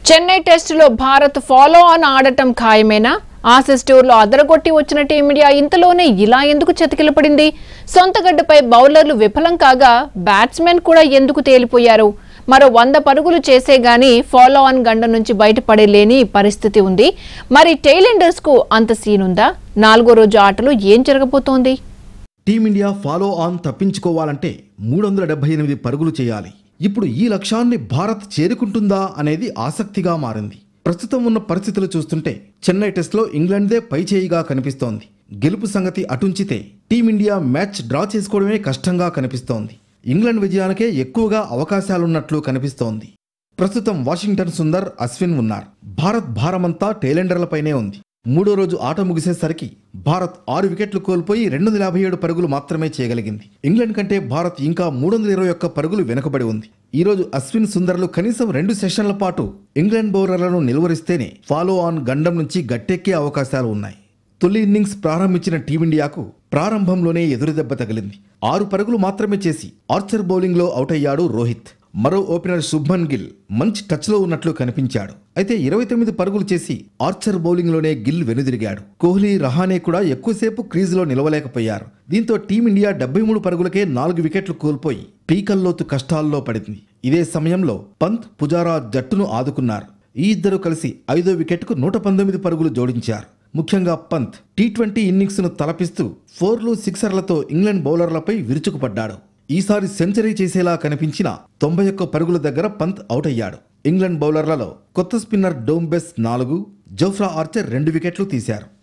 చెన్నై టెస్టులో Bharat follow on ఆడటం ఖాయమేనా Aussies టూర్లో అదరగొట్టి వచ్చిన టీమిండియా ఇంతలోనే ఇలా ఎందుకు చతికిలపడింది సొంత గడ్డపై బౌలర్లు విఫలం కాగా బ్యాట్స్మెన్ కూడా ఎందుకు తేలిపోయారు మరో వంద పరుగులు చేసే గాని ఫాలో ఆన్ గండ నుంచి బయటపడలేని పరిస్థితి ఉంది మరి టైలెండర్స్ కు అంత సీన్ ఉందా నాలుగో రోజు ఆటలో ఏం జరగబోతోంది టీమిండియా ఫాలో ఆన్ తప్పించుకోవాలంటే మూడు వందల డెబ్బై ఎనిమిది పరుగులు చేయాలి ఇప్పుడు ఈ లక్ష్యాన్ని భారత్ చేరుకుంటుందా అనేది ఆసక్తిగా మారింది ప్రస్తుతం ఉన్న పరిస్థితులు చూస్తుంటే చెన్నై టెస్ట్లో ఇంగ్లాండ్దే పైచేయిగా కనిపిస్తోంది గెలుపు సంగతి అటుంచితే టీమిండియా మ్యాచ్ డ్రా చేసుకోవడమే కష్టంగా కనిపిస్తోంది ఇంగ్లాండ్ విజయానికే ఎక్కువగా అవకాశాలున్నట్లు కనిపిస్తోంది ప్రస్తుతం వాషింగ్టన్ సుందర్ అశ్విన్ ఉన్నారు భారత్ భారమంతా టైలెండర్లపైనే ఉంది మూడో రోజు ఆట ముగిసేసరికి భారత్ ఆరు వికెట్లు కోల్పోయి రెండు వందల యాభై ఏడు పరుగులు మాత్రమే చేయగలిగింది ఇంగ్లాండ్ కంటే భారత్ ఇంకా మూడు వందల ఇరవై ఒక్క పరుగులు వెనుకబడి ఉంది ఈ రోజు అశ్విన్ సుందర్లు కనీసం రెండు సెషన్ల పాటు ఇంగ్లాండ్ బౌలర్లను నిలువరిస్తేనే ఫాలో ఆన్ గండం నుంచి గట్టెక్కే అవకాశాలు ఉన్నాయి తొలి ఇన్నింగ్స్ ప్రారంభించిన టీమిండియాకు ప్రారంభంలోనే ఎదురుదెబ్బ తగిలింది ఆరు పరుగులు మాత్రమే చేసి ఆర్చర్ బౌలింగ్లో అవుట్ అయ్యాడు రోహిత్ మరో ఓపెనర్ శుభ్మన్ గిల్ మంచి టచ్లో ఉన్నట్లు కనిపించాడు అయితే ఇరవై తొమ్మిది పరుగులు చేసి ఆర్చర్ బౌలింగ్లోనే గిల్ వెనుదిరిగాడు కోహ్లీ రహానే కూడా ఎక్కువసేపు క్రీజులో నిలవలేకపోయారు దీంతో టీమిండియా డెబ్బై మూడు పరుగులకే నాలుగు వికెట్లు కోల్పోయి పీకల్లోతు కష్టాల్లో పడింది ఇదే సమయంలో పంత్ పుజారా జట్టును ఆదుకున్నారు ఈ ఇద్దరు కలిసి ఐదో వికెట్కు నూట పంతొమ్మిది పరుగులు జోడించారు ముఖ్యంగా పంత్ టీ ట్వంటీ ఇన్నింగ్స్ను తలపిస్తూ ఫోర్లు సిక్సర్లతో ఇంగ్లాండ్ బౌలర్లపై విరుచుకుపడ్డాడు ఈసారి సెంచరీ చేసేలా కనిపించిన తొంభై ఒక్క పరుగుల దగ్గర పంత్ అవుట్ అయ్యాడు ఇంగ్లాండ్ బౌలర్లలో కొత్త స్పిన్నర్ డోంబెస్ నాలుగు జోఫ్రా ఆర్చర్ రెండు వికెట్లు తీశారు